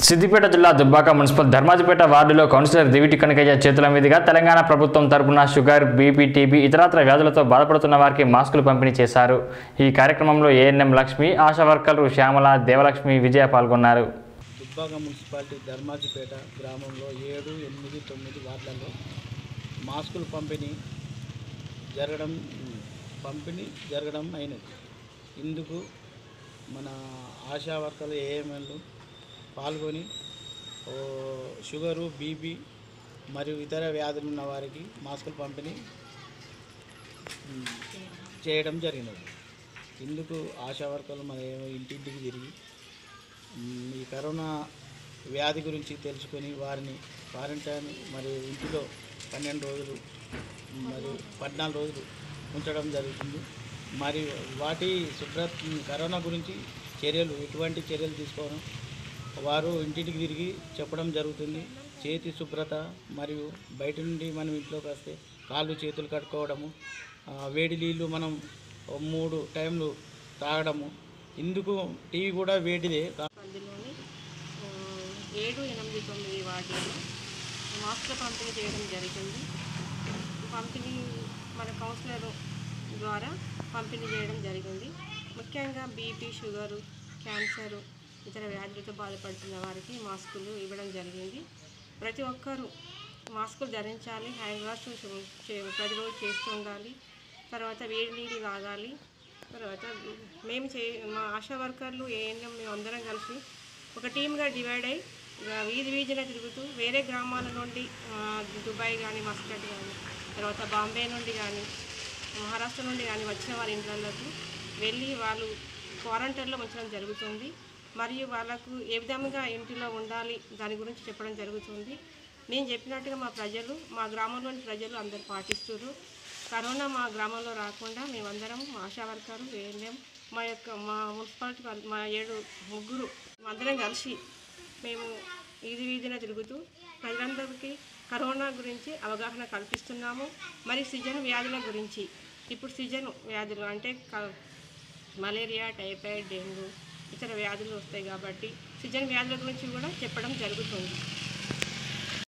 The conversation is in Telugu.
సిద్దిపేట జిల్లా దుబ్బాక మున్సిపల్ ధర్మాజిపేట వార్డులో కౌన్సిలర్ దివిటి కనకయ్య చేతుల మీదుగా తెలంగాణ ప్రభుత్వం తరపున షుగర్ బీపీ టీబీ ఇతరత్ర వ్యాధులతో బాధపడుతున్న వారికి మాస్కులు పంపిణీ చేశారు ఈ కార్యక్రమంలో ఏఎన్ఎం లక్ష్మి ఆశా వర్కర్లు శ్యామల దేవలక్ష్మి విజయ పాల్గొన్నారు దుబ్బాక మున్సిపాలిటీ ధర్మాజిపేట గ్రామంలో ఏడు ఎనిమిది తొమ్మిది వార్డులలో మాస్కులు పంపిణీ జరగడం పంపిణీ జరగడం అయినది ఇందుకు మన ఆశా వర్కర్లు ఏఎంఎల్లు పాల్గొని ఓ షుగరు బీపీ మరియు ఇతర వ్యాధులు ఉన్న వారికి మాస్కులు పంపిణీ ఉమ్, చేయడం జరిగినది ఇందుకు ఆశా వర్కర్లు మన ఇంటింటికి తిరిగి మ్, ఈ కరోనా వ్యాధి గురించి తెలుసుకొని వారిని క్వారంటైన్ మరియు ఇంటిలో పన్నెండు రోజులు మరియు పద్నాలుగు రోజులు ఉంచడం జరుగుతుంది మరియు వాటి శుభ్రత కరోనా గురించి చర్యలు ఎటువంటి చర్యలు తీసుకోవడం వారు ఇంటింటికి తిరిగి చెప్పడం జరుగుతుంది చేతి శుభ్రత మరియు బయట నుండి మనం ఇంట్లోకి వస్తే కాళ్ళు చేతులు కట్టుకోవడము ఆ, వేడి నీళ్ళు మనం ఓ మూడు టైంలు తాగడము ఇందుకు టీ కూడా వేడిదే కా- పరిధిలోని ఆ, ఏడు ఎనిమిది తొమ్మిది వార్డులలో మాస్కుల పంపిణీ చేయడం జరిగింది పంపిణీ మన కౌన్సిలర్ ద్వారా పంపిణీ చేయడం జరిగింది ముఖ్యంగా బీపీ షుగరు క్యాన్సరు ఇతర వ్యాధులతో బాధపడుతున్న వారికి మాస్కులు ఇవ్వడం జరిగింది ప్రతి ఒక్కరూ మాస్కులు ధరించాలి హ్యాండ్ వాష్ చే- ప్రతిరోజు చేస్తూ ఉండాలి తర్వాత వేడి నీళ్ళు తాగాలి తర్వాత మేము చే మా ఆశా వర్కర్లు ఏఎన్ఎం మేము అందరం కలిసి ఒక టీమ్గా డివైడ్ అయ్యి ఇక వీధి వీధిన తిరుగుతూ వేరే గ్రామాల నుండి ఆ, దుబాయ్ కానీ మస్కట్ కానీ తర్వాత బాంబే నుండి కానీ మహారాష్ట్ర నుండి కానీ వచ్చిన వారి ఇంట్లకు వెళ్ళి వాళ్ళు క్వారంటైన్లో ఉంచడం జరుగుతుంది మరియు వాళ్ళకు ఏ విధంగా ఇంటిలో ఉండాలి దాని గురించి చెప్పడం జరుగుతుంది నేను చెప్పినట్టుగా మా ప్రజలు మా గ్రామంలోని ప్రజలు అందరు పాటిస్తున్నారు కరోనా మా గ్రామంలో రాకుండా మేమందరం మా ఆశా వర్కరు ఏఎన్ఎం మా యొక్క మా మున్సిపాలిటీ వాళ్ళు- మా ఏడు ముగ్గురు అందరం కలిసి మేము వీధి వీధిన తిరుగుతూ ప్రజలందరికీ కరోనా గురించి అవగాహన కల్పిస్తున్నాము మరి సీజన్ వ్యాధుల గురించి ఇప్పుడు సీజన్ వ్యాధులు అంటే క- మలేరియా టైఫాయిడ్ డెంగ్యూ ఇతర వ్యాధులు వస్తాయి కాబట్టి సీజన్ వ్యాధుల గురించి కూడా చెప్పడం జరుగుతుంది